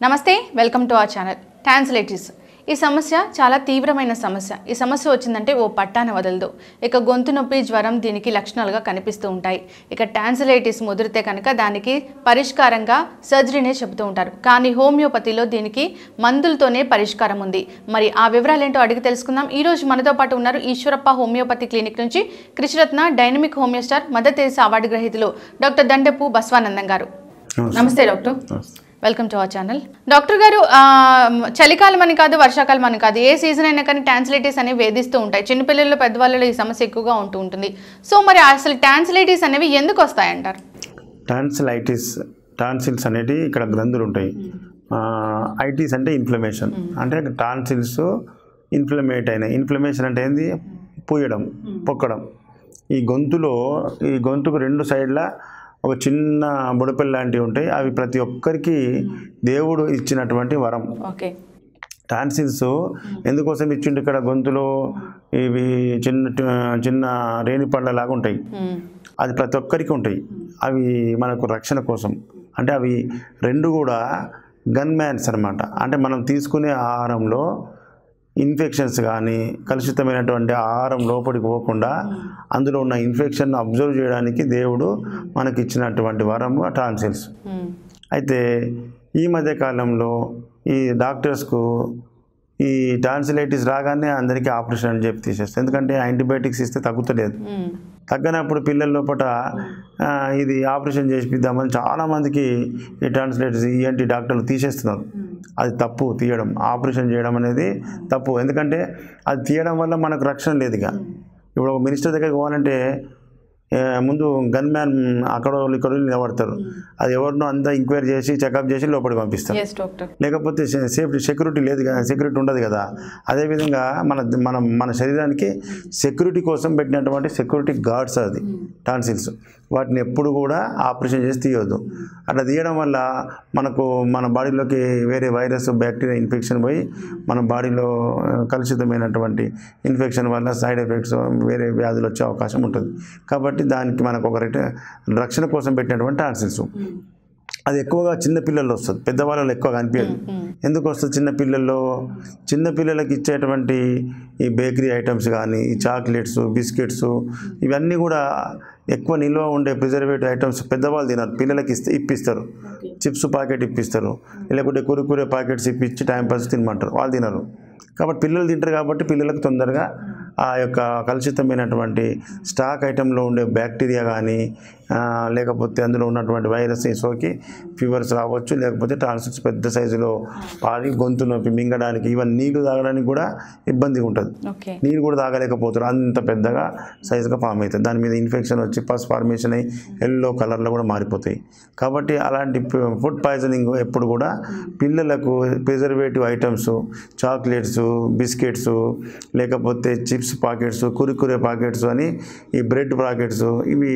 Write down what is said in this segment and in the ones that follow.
నమస్తే welcome to our channel ట్రాన్స్లేటిస్ ఈ సమస్య చాలా తీవ్రమైన సమస్య ఈ సమస్య వచ్చిందంటే ఓ పట్టాన వదలదు ఇక గొంతు నొప్పి జ్వరం దీనికి లక్షణాలుగా కనిపిస్తూ ఉంటాయి ఇక ట్రాన్స్లేటిస్ ముదిరితే కనుక దానికి పరిష్కారంగా సర్జరీనే చెబుతూ ఉంటారు కానీ హోమియోపతిలో దీనికి మందులతోనే పరిష్కారం ఉంది మరి ఆ వివరాలు ఏంటో అడిగి తెలుసుకుందాం ఈ రోజు మనతో పాటు ఉన్నారు ఈశ్వరప్ప హోమియోపతి క్లినిక్ నుంచి Krishiratna dynamic homeo star mother Teresa award గ్రహీతలు డాక్టర్ దండపు బస్వానందం గారు నమస్తే doctor welcome to our channel doctor garu ఆ, చలికాలం అని కాదు వర్షాకాలం అని కాదు ఏ సీజన్ అయినా కానీ ట్రాన్స్లేటిస్ అనేవి వేధిస్తూ ఉంటాయి చిన్నపిల్లలు పెద్దవాళ్ళలో ఈ సమస్య ఎక్కువగా ఉంటూ ఉంటుంది సో మరి అసలు ట్రాన్స్లేటిస్ అనేవి ఎందుకు వస్తాయంటారు టాన్సిలైటిస్ టాన్సిల్స్ అనేటివి ఇక్కడ గ్రంథులు ఉంటాయి ఐటీస్ అంటే ఇన్ఫ్లమేషన్ అంటే టాన్సిల్స్ ఇన్ఫ్లమేట్ అయినాయి ఇన్ఫ్లమేషన్ అంటే ఏంది పూయడం పొక్కడం ఈ గొంతులో ఈ గొంతుకు రెండు సైడ్ల ఒక చిన్న బుడపెల్ లాంటివి ఉంటాయి అవి ప్రతి ఒక్కరికి దేవుడు ఇచ్చినటువంటి వరం ఓకే టాన్సిల్స్ ఎందుకోసం ఇచ్చిండు ఇక్కడ గొంతులో ఇవి చిన్న చిన్న రేణి లాగా ఉంటాయి అది ప్రతి ఒక్కరికి ఉంటాయి అవి మనకు రక్షణ కోసం అంటే అవి రెండు కూడా గన్ మ్యాన్స్ అనమాట అంటే మనం తీసుకునే ఆహారంలో ఇన్ఫెక్షన్స్ కానీ కలుషితమైనటువంటి ఆహారం లోపలికి పోకుండా అందులో ఉన్న ఇన్ఫెక్షన్ అబ్జర్వ్ చేయడానికి దేవుడు మనకి ఇచ్చినటువంటి వరము టాన్సిల్స్ అయితే ఈ మధ్య కాలంలో ఈ డాక్టర్స్కు ఈ టాన్సిలైటిస్ రాగానే అందరికీ ఆపరేషన్ అని చెప్పి తీసేస్తారు ఎందుకంటే యాంటీబయాటిక్స్ ఇస్తే తగ్గుతలేదు తగ్గనప్పుడు పిల్లల లోపల ఆ, ఇది ఆపరేషన్ చేసిద్దామని చాలామందికి ఈ టాన్సిలైటిస్ ఈఎన్టీ డాక్టర్లు తీసేస్తున్నారు అది తప్పు తీయడం ఆపరేషన్ చేయడం అనేది తప్పు ఎందుకంటే అది తీయడం వల్ల మనకు రక్షణ లేదు ఇక ఇప్పుడు ఒక మినిస్టర్ దగ్గరికి పోవాలంటే ఏ, ముందు గన్ మ్యాన్ అక్కడ వాళ్ళు ఇక్కడ వాళ్ళు నిలబడతారు అది ఎవరినో అంతా ఎంక్వైరీ చేసి చెకప్ చేసి లోపలికి పంపిస్తారు ఎస్ డాక్టర్ లేకపోతే సే- సేఫ్టీ సెక్యూరిటీ లేదు కదా సెక్యూరిటీ ఉండదు కదా అదేవిధంగా మన మన మన శరీరానికి సెక్యూరిటీ కోసం పెట్టినటువంటి సెక్యూరిటీ గార్డ్స్ అది టాన్సిల్స్ వాటిని ఎప్పుడు కూడా ఆపరేషన్ చేసి తీయొద్దు అట్లా తీయడం వల్ల మనకు మన బాడీలోకి వేరే వైరస్ బ్యాక్టీరియా ఇన్ఫెక్షన్ పోయి మన బాడీలో ఆ, కలుషితమైనటువంటి ఇన్ఫెక్షన్ వల్ల సైడ్ ఎఫెక్ట్స్ వేరే వ్యాధులు వచ్చే అవకాశం ఉంటుంది కాబట్టి దానికి మనకు ఒక రిట- రక్షణ కోసం పెట్టినటువంటి టాన్సిల్స్ అది ఎక్కువగా చిన్న పిల్లల్లో వస్తుంది పెద్దవాళ్ళలో ఎక్కువగా అనిపించదు ఎందుకు వస్తుంది చిన్న పిల్లల్లో చిన్న పిల్లలకి ఇచ్చేటువంటి ఈ బేకరీ ఐటమ్స్ కానీ ఈ చాక్లెట్స్ బిస్కెట్స్ ఇవన్నీ కూడా ఎక్కువ నిల్వ ఉండే ప్రిజర్వేటివ్ ఐటమ్స్ పెద్దవాళ్ళు తినరు పిల్లలకి ఇస్తే ఇప్పిస్తారు చిప్స్ ప్యాకెట్ ఇప్పిస్తారు లేకుంటే కురుకురే ప్యాకెట్స్ ఇప్పించి టైం పాస్ తినమంటారు వాళ్ళు తినరు కాబట్టి పిల్లలు తింటారు కాబట్టి పిల్లలకు తొందరగా ఆ యొక్క కలుషితమైనటువంటి స్టాక్ ఐటెంలో ఉండే బ్యాక్టీరియా కానీ ఆ, లేకపోతే అందులో ఉన్నటువంటి వైరస్ సోకి ఫీవర్స్ రావచ్చు లేకపోతే టాన్సిల్స్ పెద్ద సైజులో పారి గొంతు నొప్పి మింగడానికి ఈవెన్ నీళ్లు తాగడానికి కూడా ఇబ్బందిగా ఉంటుంది ఓకే నీరు కూడా తాగలేకపోతారు అంత పెద్దగా సైజుగా ఫామ్ అవుతుంది దాని మీద ఇన్ఫెక్షన్ వచ్చి పస్ ఫార్మేషన్ అయ్యి ఎల్లో కలర్లో కూడా మారిపోతాయి కాబట్టి అలాంటి ఫుడ్ పాయిజనింగ్ ఎప్పుడు కూడా పిల్లలకు ప్రిజర్వేటివ్ ఐటమ్స్ చాక్లెట్స్ బిస్కెట్స్ లేకపోతే చిప్స్ పాకెట్స్ కురికురే పాకెట్స్ అని ఈ బ్రెడ్ పాకెట్స్ ఇవి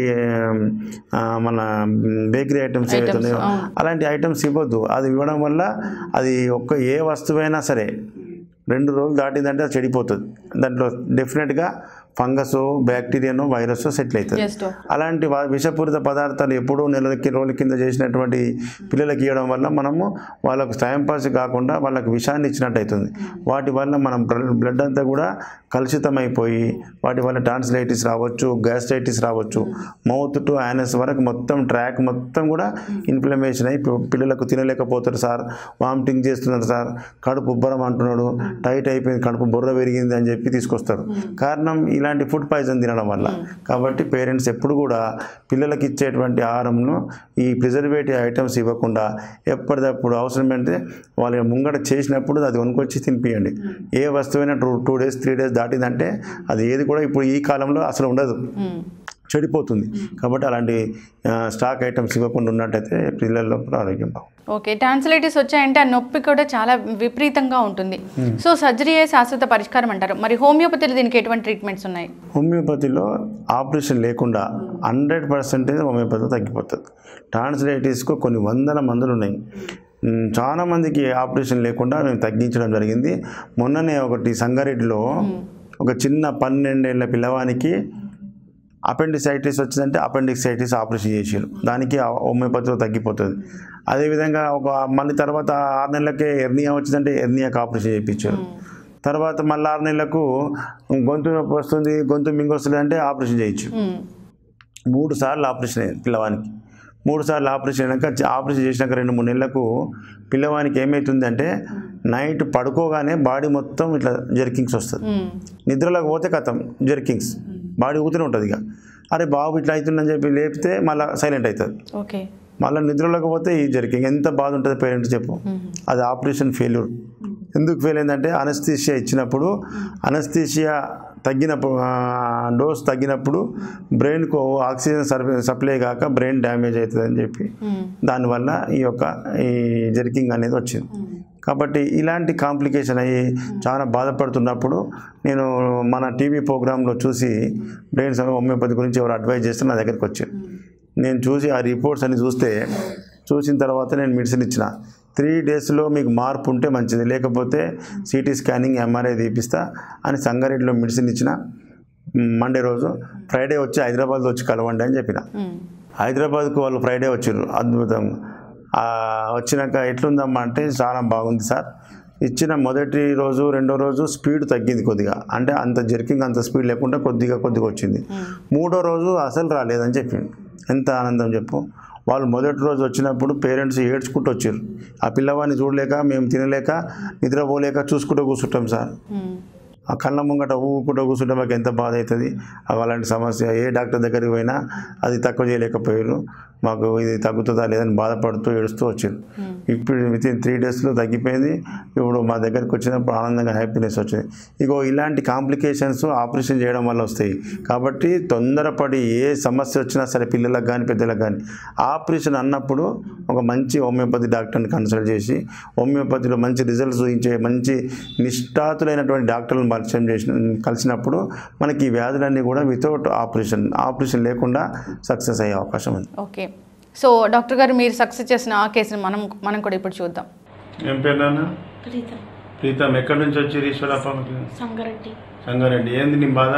ఆ, మన బేకరీ ఐటమ్స్ ఏవైతే ఉన్నాయో అలాంటి ఐటమ్స్ ఇవ్వద్దు అది ఇవ్వడం వల్ల అది ఒక్క ఏ వస్తువైనా సరే రెండు రోజులు దాటిందంటే అది చెడిపోతుంది దాంట్లో డెఫినెట్గా ఫంగస్ బ్యాక్టీరియాను వైరస్ సెటిల్ అవుతుంది ఎస్ డాక్టర్ అలాంటి వా- విషపూరిత పదార్థాలు ఎప్పుడూ నెలకి రోజుల కింద చేసినటువంటి పిల్లలకి ఇవ్వడం వల్ల మనము వాళ్ళకు టైం పాస్ కాకుండా వాళ్ళకి విషాన్ని ఇచ్చినట్టు అవుతుంది వాటి వల్ల మనం బ్ల- బ్లడ్ అంతా కూడా కలుషితమైపోయి వాటి వల్ల టాన్సిలైటిస్ రావచ్చు గ్యాస్ట్రైటిస్ రావచ్చు మౌత్ టు యానస్ వరకు మొత్తం ట్రాక్ మొత్తం కూడా ఇన్ఫ్లమేషన్ అయి పి- పిల్లలకు తినలేకపోతారు సార్ వామిటింగ్ చేస్తున్నారు సార్ కడుపు ఉబ్బరం అంటున్నాడు టైట్ అయిపోయింది కడుపు బుర్ర పెరిగింది అని చెప్పి తీసుకొస్తారు కారణం ఇలాంటి ఫుడ్ పాయిజన్ తినడం వల్ల కాబట్టి పేరెంట్స్ ఎప్పుడు కూడా పిల్లలకి ఇచ్చేటువంటి ఆహారంను ఈ ప్రిజర్వేటివ్ ఐటమ్స్ ఇవ్వకుండా ఎప్పటికప్పుడు అవసరమైతే వాళ్ళ ముంగట చేసినప్పుడు అది కొనుక్కొచ్చి తినిపియండి ఏ వస్తువైనా two two days three days దాటిందంటే అది ఏది కూడా ఇప్పుడు ఈ కాలంలో అసలు ఉండదు చెడిపోతుంది కాబట్టి అలాంటి ఆ, స్టాక్ ఐటమ్స్ ఇవ్వకుండా ఉన్నట్టయితే పిల్లల్లో కూడా ఆరోగ్యం బాగుంటుంది ఓకే టాన్సిలైటిస్ వచ్చాయంటే ఆ నొప్పి కూడా చాలా విపరీతంగా ఉంటుంది సో సర్జరీయే శాశ్వత పరిష్కారం అంటారు మరి హోమియోపతిలో దీనికి ఎటువంటి ట్రీట్మెంట్స్ ఉన్నాయి హోమియోపతిలో ఆపరేషన్ లేకుండా హండ్రెడ్ పర్సెంటేజ్ హోమియోపతిలో తగ్గిపోతుంది టాన్సిలైటిస్కు కొన్ని వందల మందులు ఉన్నాయి మ్, చాలా మందికి ఆపరేషన్ లేకుండా మేము తగ్గించడం జరిగింది మొన్ననే ఒకటి సంగారెడ్డిలో ఒక చిన్న పన్నెండేళ్ల పిల్లవానికి అపెండిసైటిస్ వచ్చిందంటే అపెండిక్సైటిస్ ఆపరేషన్ చేసారు దానికి ఆ హోమియోపతిలో తగ్గిపోతుంది అదేవిధంగా ఒక మళ్ళీ తర్వాత ఆరు నెలలకే ఎర్నియా వచ్చిందంటే ఎర్నియాకి ఆపరేషన్ చేయించారు తర్వాత మళ్ళీ ఆరు నెలలకు గొంతు నొప్పి వస్తుంది గొంతు మింగొస్తుంది అంటే ఆపరేషన్ చేయొచ్చు మ్మ్. మూడు సార్లు ఆపరేషన్ అయ్యింది పిల్లవానికి మూడు సార్లు ఆపరేషన్ అయినాక చ- ఆపరేషన్ చేసినాక రెండు మూడు నెలలకు పిల్లవానికి ఏమవుతుందంటే నైట్ పడుకోగానే బాడీ మొత్తం ఇట్లా జర్కింగ్స్ వస్తుంది మ్మ్. నిద్రలోకి పోతే కథం జర్కింగ్స్ బాడీ ఊగుతూనే ఉంటుంది ఇక అరే బాబు ఇట్లా అవుతుందని చెప్పి లేపితే మళ్ళీ సైలెంట్ అవుతుంది ఓకే మళ్ళీ నిద్రలోకి పోతే ఈ జర్కింగ్ ఎంత బాధ ఉంటుంది పేరెంట్స్ చెప్పు అది ఆపరేషన్ ఫెయిల్యూర్ ఎందుకు ఫెయిల్ అయిందంటే అనస్థీషియా ఇచ్చినప్పుడు అనస్థీషియా తగ్గినప్పుడు డోస్ తగ్గినప్పుడు బ్రెయిన్కు ఆక్సిజన్ సర్వే సప్లై కాక బ్రెయిన్ డ్యామేజ్ అవుతుందని చెప్పి మ్మ్. దానివల్ల ఈ యొక్క ఈ జర్కింగ్ అనేది వచ్చింది కాబట్టి ఇలాంటి కాంప్లికేషన్ అయ్యి చాలా బాధపడుతున్నప్పుడు నేను మన టీవీ ప్రోగ్రాంలో చూసి బ్రెయిన్ హోమియోపతి గురించి ఎవరు అడ్వైజ్ చేస్తే నా దగ్గరికి వచ్చారు నేను చూసి ఆ రిపోర్ట్స్ అన్ని చూస్తే చూసిన తర్వాత నేను మెడిసిన్ ఇచ్చిన త్రీ డేస్లో మీకు మార్పు ఉంటే మంచిది లేకపోతే సిటీ స్కానింగ్ ఎంఆర్ఐ తీపిస్తా అని సంగారెడ్డిలో మెడిసిన్ ఇచ్చిన మండే రోజు ఫ్రైడే వచ్చి హైదరాబాద్ వచ్చి కలవండి అని చెప్పిన మ్మ్. హైదరాబాద్కు వాళ్ళు ఫ్రైడే వచ్చారు అద్భుతంగా ఆ, వచ్చినాక ఎట్లుందమ్మా అంటే చాలా బాగుంది సార్ ఇచ్చిన మొదటి రోజు రెండో రోజు స్పీడ్ తగ్గింది కొద్దిగా అంటే అంత జర్కింగ్ అంత స్పీడ్ లేకుండా కొద్దిగా కొద్దిగా వచ్చింది మూడో రోజు అసలు రాలేదని చెప్పింది ఎంత ఆనందం చెప్పు వాళ్ళు మొదటి రోజు వచ్చినప్పుడు పేరెంట్స్ ఏడ్చుకుంటూ వచ్చారు ఆ పిల్లవాడిని చూడలేక మేము తినలేక నిద్రపోలేక చూసుకుంటూ కూర్చుంటాం సార్ మ్మ్. ఆ కళ్ళ ముంగట ఊకుంటూ కూర్చుంటే మాకు ఎంత బాధ అవుతుంది అవి అలాంటి సమస్య ఏ డాక్టర్ దగ్గరికి పోయినా అది తక్కువ చేయలేకపోయారు మాకు ఇది తగ్గుతుందా లేదని బాధపడుతూ ఏడుస్తూ వచ్చారు ఇప్పుడు విత్ ఇన్ త్రీ డేస్లో తగ్గిపోయింది ఇప్పుడు మా దగ్గరికి వచ్చినప్పుడు ఆనందంగా హ్యాపీనెస్ వచ్చింది ఇగో ఇలాంటి కాంప్లికేషన్స్ ఆపరేషన్ చేయడం వల్ల వస్తాయి కాబట్టి తొందరపడి ఏ సమస్య వచ్చినా సరే పిల్లలకు కానీ పెద్దలకు కానీ ఆపరేషన్ అన్నప్పుడు ఒక మంచి హోమియోపతి డాక్టర్ని కన్సల్ట్ చేసి హోమియోపతిలో మంచి రిజల్ట్స్ చూపించే మంచి నిష్ఠాతులైనటువంటి డాక్టర్లను పరిచయం చేసిన కలిసినప్పుడు మనకి ఈ వ్యాధులన్నీ కూడా వితౌట్ ఆపరేషన్ ఆపరేషన్ లేకుండా సక్సెస్ అయ్యే అవకాశం ఉంది ఓకే సో డాక్టర్ గారు మీరు సక్సెస్ చేసిన ఆ కేసుని మనం మనం కూడా ఇప్పుడు చూద్దాం ఏం పేరు నాన్న ప్రీతం ప్రీతం ఎక్కడి నుంచి వచ్చి ఈశ్వరప్పకి సంగారెడ్డి సంగారెడ్డి ఏంది నీ బాధ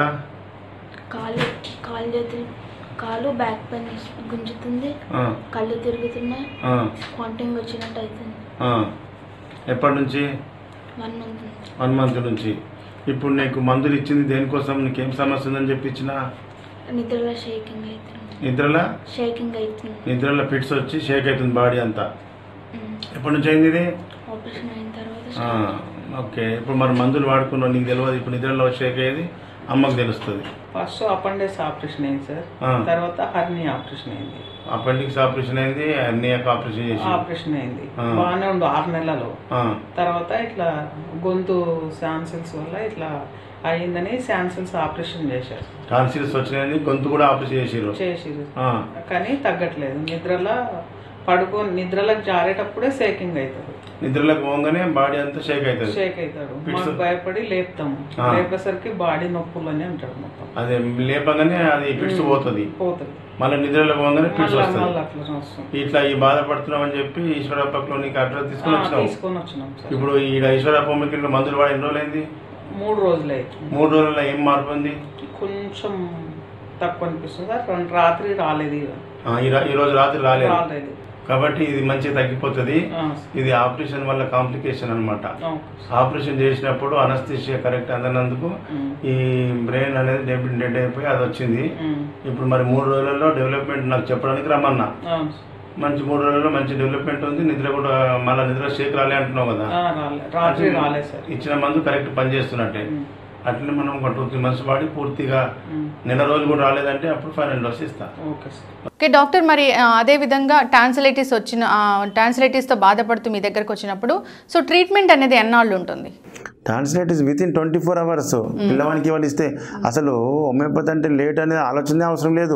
కాలు కాలు చేతులు కాలు బ్యాక్ పెయిన్ గుంజుతుంది ఆ, కళ్ళు తిరుగుతున్నాయి ఆ, వాంటింగ్ వచ్చినట్టు అవుతుంది ఆ. ఎప్పటి నుంచి వన్ మంత్ నుంచి వన్ మంత్ నుంచి ఇప్పుడు నీకు మందులు ఇచ్చింది దేనికోసం నీకేం సమస్య ఉందని చెప్పి ఇచ్చిన నిద్రలో షేకింగ్ అవుతుంది నిద్రలో షేకింగ్ అవుతుంది నిద్రలో ఫిట్స్ వచ్చి షేక్ అవుతుంది బాడీ అంతా ఉమ్. ఎప్పటి నుంచి అయింది ఇది ఆపరేషన్ అయిన తర్వాత ఆ, ఓకే ఇప్పుడు మరి మందులు వాడుకున్నావు నీకు తెలియదు ఇప్పుడు నిద్రలో షేక్ అయ్యేది అమ్మకు తెలుస్తుంది ఫస్ట్ అపెండిక్స్ ఆపరేషన్ అయింది సార్ ఆ. తర్వాత హర్నీ ఆపరేషన్ అయింది అపెండిక్స్ ఆపరేషన్ అయింది అన్నయ్యకు ఆపరేషన్ చేసి ఆపరేషన్ అయింది ఆ. బాగానే ఉండు ఆరు నెలలు ఆ, తర్వాత ఇట్లా గొంతు శాన్సిల్స్ వల్ల ఇట్లా అయ్యిందని శాన్సిల్స్ ఆపరేషన్ చేశారు టాన్సిల్స్ వచ్చినాయని గొంతు కూడా ఆపరేషన్ చేసిర్రు చేసిరు ఆ, కానీ తగ్గట్లేదు నిద్రలో పడుకో నిద్రలకు జారేటప్పుడే షేకింగ్ అవుతాడు నిద్రలోకి పోగానే బాడీ అంతా షేక్ అవుతుంది షేక్ అవుతాడు Fits. మాకు భయపడి లేపుతాము ఆ. లేపేసరికి బాడీ నొప్పులని అంటాడు మొత్తం అదే లేపగానే అది ఫిట్స్ పోతుంది పోతుంది మళ్ళీ నిద్రలో పోగానే ఫిట్స్ మళ్ళీ వస్తుంది మళ్ళీ అట్లా వస్తుంది ఇట్లా ఈ బాధపడుతున్నాం అని చెప్పి ఈశ్వరప్పలో నీకు అడ్రస్ తీసుకొని ఆ, వచ్చినావు తీసుకొని వచ్చినాం సార్ ఇప్పుడు ఈ ఈశ్వరప్ప మీకు మందులు వాడి ఎన్ని రోజులైంది మూడు రోజులు అవుతుంది మూడు రోజుల్లో ఏం మార్పు ఉంది కొంచెం తక్కువ అనిపిస్తుంది సార్ రెండు రాత్రి రాలేదు ఇక. ఆ, ఈ రా- ఈ రోజు రాత్రి రాలేదు రాలేదు కాబట్టి ఇది మంచిగా తగ్గిపోతుంది ఆ, ఇది ఆపరేషన్ వల్ల కాంప్లికేషన్ అన్నమాట ఓకే. ఆపరేషన్ చేసినప్పుడు అనస్థిషియా కరెక్ట్ అందనందుకు ఉమ్, ఈ బ్రెయిన్ అనేది డెడ్ డెడ్ అయిపోయి అది వచ్చింది ఉమ్, ఇప్పుడు మరి మూడు రోజులలో డెవలప్మెంట్ నాకు చెప్పడానికి రమ్మన్నా అవును సార్. మంచి మూడు రోజుల్లో మంచి డెవలప్మెంట్ ఉంది నిద్ర కూడా మళ్ళీ నిద్ర షేక్ రాలే అంటున్నావు కదా ఆ, రాలే రాత్రి రాలేదు సార్ ఇచ్చిన మందు కరెక్ట్ పనిచేస్తున్నట్టే ఉమ్, అట్లనే మనం ఒక టూ త్రీ మంత్స్ వాడి పూర్తిగా ఉమ్, నెల రోజులు కూడా రాలేదంటే అప్పుడు ఫైనల్ డోస్ ఇస్తా ఓకే సార్ ఓకే డాక్టర్ మరి ఆ, అదే విధంగా టాన్సిలైటిస్ వచ్చిన టాన్సిలైటిస్తో బాధపడుతూ మీ దగ్గరకు వచ్చినప్పుడు సో ట్రీట్మెంట్ అనేది ఎన్నాళ్ళు ఉంటుంది translate with in twenty four hours పిల్లవానికి ఇవాళ ఇస్తే అసలు హోమియోపతి అంటే లేట్ అనేది ఆలోచనే అవసరం లేదు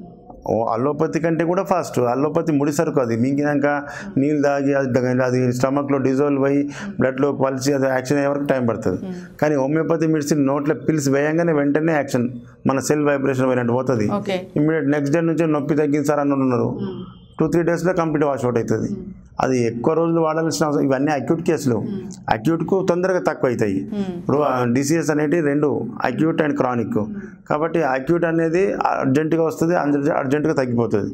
ఓ అల్లోపతి కంటే కూడా ఫాస్ట్ అల్లోపతి ముడి సరుకు అది మింగినాక నీళ్ళు తాగి అది ద- అది స్టమక్లో డిజాల్వ్ అయ్యి బ్లడ్లో కలిసి అది యాక్షన్ అయ్యే వరకు టైం పడుతుంది కానీ హోమియోపతి మెడిసిన్ నోట్లో పిల్స్ వేయంగానే వెంటనే యాక్షన్ మన సెల్ వైబ్రేషన్ పోయినట్టు పోతుంది ఓకే ఇమ్మీడియట్ నెక్స్ట్ డే నుంచి నొప్పి తగ్గింది సార్ అని ఉన్నారు టూ త్రీ డేస్లో కంప్లీట్ వాష్ అవుట్ అవుతుంది అది ఎక్కువ రోజులు వాడాల్సిన అవసరం ఇవన్నీ అక్యూట్ కేసులు అక్యూట్కు తొందరగా తక్కువ అవుతాయి ఇప్పుడు డిసీజెస్ అనేవి రెండు అక్యూట్ అండ్ క్రానిక్ కాబట్టి అక్యూట్ అనేది అర్జెంటుగా వస్తుంది అర్జెంటుగా తగ్గిపోతుంది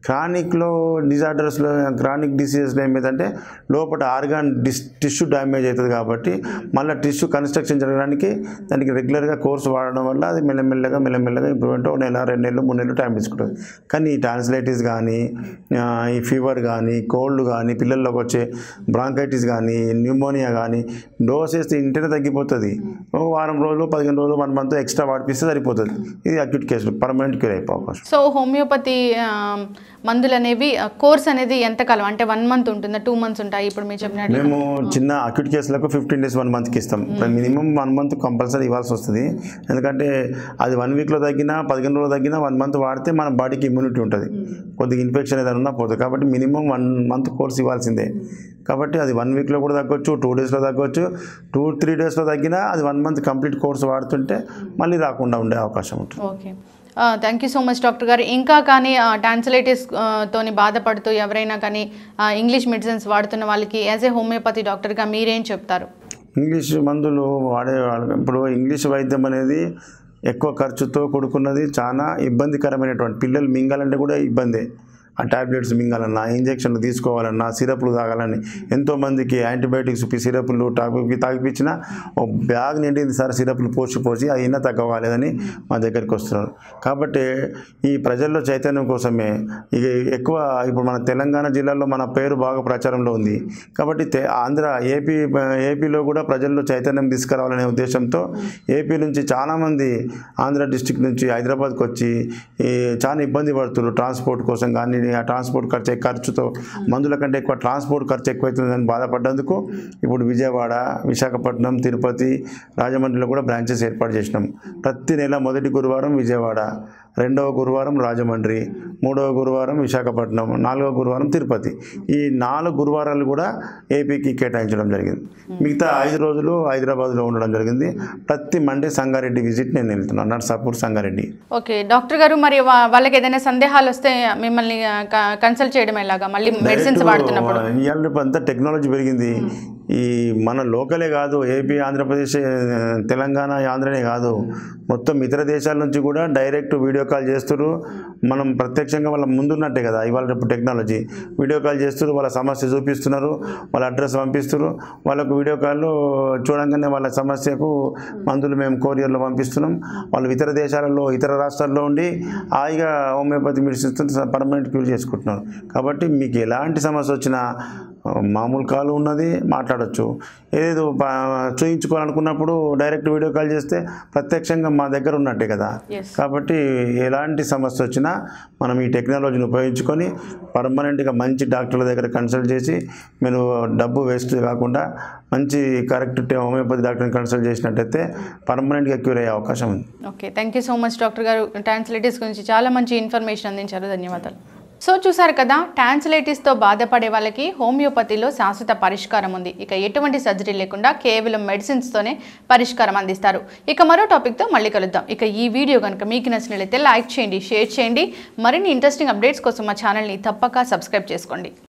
క్రానిక్లో డిజార్డర్స్లో క్రానిక్ డిసీజెస్లో ఏమైందంటే లోపల ఆర్గాన్ డిస్ టిష్యూ డ్యామేజ్ అవుతుంది కాబట్టి మళ్ళీ టిష్యూ కన్స్ట్రక్షన్ జరగడానికి దానికి రెగ్యులర్గా కోర్స్ వాడడం వల్ల అది మెల్లమెల్లగా మెల్లమెల్లగా ఇంప్రూవ్మెంట్ ఒక నెల రెండు నెలలు మూడు నెలలు టైం తీసుకుంటుంది కానీ ఈ టాన్సిలైటిస్ కానీ ఆ, ఈ ఫీవర్ కానీ కోల్డ్ కానీ పిల్లల్లోకి వచ్చే బ్రాంకైటిస్ కానీ న్యూమోనియా కానీ డోస్ వేస్తే ఇంటనే తగ్గిపోతుంది ఒక వారం రోజులు పదిహేను రోజులు వన్ మంత్ ఎక్స్ట్రా వాడిపిస్తే సరిపోతుంది ఇది అక్యూట్ కేసు పర్మనెంట్ క్యూర్ అయిపోయే అవకాశం సో హోమియోపతి ఆ, మందులు అనేవి ఆ, కోర్స్ అనేది ఎంతకాలం అంటే వన్ మంత్ ఉంటుందా టూ మంత్స్ ఉంటాయి ఇప్పుడు మీరు చెప్పినట్లు మేము చిన్న అక్యూట్ కేసులకు ఫిఫ్టీన్ డేస్ వన్ మంత్కి ఇస్తాం మినిమం వన్ మంత్ కంపల్సరీ ఇవ్వాల్సి వస్తుంది ఎందుకంటే అది వన్ వీక్లో తగ్గినా పదిహేను రోజులు తగ్గినా వన్ మంత్ వాడితే మన బాడీకి ఇమ్యూనిటీ ఉంటుంది కొద్దిగా ఇన్ఫెక్షన్ ఏదైనా ఉన్నా పోతుంది కాబట్టి మినిమం వన్ మంత్ కోర్స్ ఇవ్వాల్సిందే కాబట్టి అది వన్ వీక్లో కూడా తగ్గొచ్చు టూ డేస్లో తగ్గొచ్చు టూ త్రీ డేస్లో తగ్గినా అది వన్ మంత్ కంప్లీట్ కోర్స్ వాడుతుంటే మళ్ళీ రాకుండా ఉండే అవకాశం ఉంటుంది okay thank you so much doctor garu ఇంకా కానీ టాన్సిలైటిస్ తోని బాధపడుతూ ఎవరైనా కానీ ఆ, ఇంగ్లీష్ మెడిసిన్స్ వాడుతున్న వాళ్ళకి యాజ్ ఏ హోమియోపతి డాక్టర్గా మీరేం చెప్తారు ఇంగ్లీష్ మందులు వాడే వాళ్ళు ఇప్పుడు ఇంగ్లీష్ వైద్యం అనేది ఎక్కువ ఖర్చుతో కూడుకున్నది చాలా ఇబ్బందికరమైనటువంటి పిల్లలు మింగాలంటే కూడా ఇబ్బందే ఆ టాబ్లెట్స్ మింగాలన్నా ఇంజక్షన్లు తీసుకోవాలన్నా సిరప్లు తాగాలని ఎంతోమందికి యాంటీబయాటిక్స్ సిరప్లు టాపి తాగిపించినా ఓ బ్యాగ్ నిండింది సార్ సిరప్లు పోసి పోసి అయినా తగ్గవాలేదని మా దగ్గరికి వస్తున్నారు కాబట్టి ఈ ప్రజల్లో చైతన్యం కోసమే ఇక ఎక్కువ ఇప్పుడు మన తెలంగాణ జిల్లాలో మన పేరు బాగా ప్రచారంలో ఉంది కాబట్టి తె- ఆంధ్ర ఏపీ ఏపీలో కూడా ప్రజల్లో చైతన్యం తీసుకురావాలనే ఉద్దేశంతో ఏపీ నుంచి చాలామంది ఆంధ్ర డిస్టిక్ నుంచి హైదరాబాద్కి వచ్చి ఈ చాలా ఇబ్బంది పడుతున్నారు ట్రాన్స్పోర్ట్ కోసం కానీ ఆ ట్రాన్స్పోర్ట్ ఖర్చు ఖర్చుతో మందుల కంటే ఎక్కువ ట్రాన్స్పోర్ట్ ఖర్చు ఎక్కువైతుందని బాధపడ్డందుకు ఇప్పుడు విజయవాడ విశాఖపట్నం తిరుపతి రాజమండ్రిలో కూడా బ్రాంచెస్ ఏర్పాటు చేసినాం ప్రతి నెల మొదటి గురువారం విజయవాడ రెండవ గురువారం రాజమండ్రి మూడవ గురువారం విశాఖపట్నం నాలుగవ గురువారం తిరుపతి ఈ నాలుగు గురువారాలు కూడా ఏపీకి కేటాయించడం జరిగింది మిగతా ఐదు రోజులు హైదరాబాద్లో ఉండడం జరిగింది ప్రతి మండే సంగారెడ్డి విజిట్ నేను వెళ్తున్నాను నర్సాపూర్ సంగారెడ్డి ఓకే డాక్టర్ గారు మరి వా- వాళ్ళకి ఏదైనా సందేహాలు వస్తే మిమ్మల్ని కన్సల్ట్ చేయడం ఎలాగా మళ్ళీ మెడిసిన్స్ వాడుతున్నప్పుడు ఇవాళ రేపు అంతా టెక్నాలజీ పెరిగింది ఈ మన లోకలే కాదు ఏపీ ఆంధ్రప్రదేశ్ ఆ, తెలంగాణ ఆంధ్రనే కాదు మొత్తం ఇతర దేశాల నుంచి కూడా డైరెక్ట్ వీడియో కాల్ చేస్తారు మనం ప్రత్యక్షంగా వాళ్ళ ముందున్నట్టే కదా ఇవాళ రేపు టెక్నాలజీ వీడియో కాల్ చేస్తారు వాళ్ళ సమస్య చూపిస్తున్నారు వాళ్ళ అడ్రస్ పంపిస్తారు వాళ్ళకు వీడియో కాల్లో చూడంగానే వాళ్ళ సమస్యకు మందులు మేము కొరియర్లో పంపిస్తున్నాం వాళ్ళు ఇతర దేశాలలో ఇతర రాష్ట్రాల్లో ఉండి హాయిగా హోమియోపతి మెడిసిన్స్ పర్మనెంట్ క్యూర్ చేసుకుంటున్నారు కాబట్టి మీకు ఎలాంటి సమస్య వచ్చినా ఆ, మామూలు కాల్ ఉన్నది మాట్లాడొచ్చు ఏదో ప- చూయించుకోవాలనుకున్నప్పుడు డైరెక్ట్ వీడియో కాల్ చేస్తే ప్రత్యక్షంగా మా దగ్గర ఉన్నట్టే కదా Yes. కాబట్టి ఎలాంటి సమస్య వచ్చినా మనం ఈ టెక్నాలజీని ఉపయోగించుకొని పర్మనెంట్గా మంచి డాక్టర్ల దగ్గర కన్సల్ట్ చేసి మీరు డబ్బు వేస్ట్ కాకుండా మంచి కరెక్ట్ హోమియోపతి డాక్టర్ని కన్సల్ట్ చేసినట్టయితే పర్మనెంట్గా క్యూర్ అయ్యే అవకాశం ఉంది okay thank you so much doctor garu tonsillitis గురించి చాలా మంచి ఇన్ఫర్మేషన్ అందించారు ధన్యవాదాలు సో చూసారు కదా టాన్సిలైటిస్తో బాధపడే వాళ్ళకి హోమియోపతిలో శాశ్వత పరిష్కారం ఉంది ఇక ఎటువంటి సర్జరీ లేకుండా కేవలం మెడిసిన్స్తోనే పరిష్కారం అందిస్తారు ఇక మరో టాపిక్తో మళ్ళీ కలుద్దాం ఇక ఈ వీడియో కనుక మీకు నచ్చినట్లయితే లైక్ చేయండి షేర్ చేయండి మరిన్ని ఇంట్రెస్టింగ్ అప్డేట్స్ కోసం మా ఛానల్ని తప్పక సబ్స్క్రైబ్ చేసుకోండి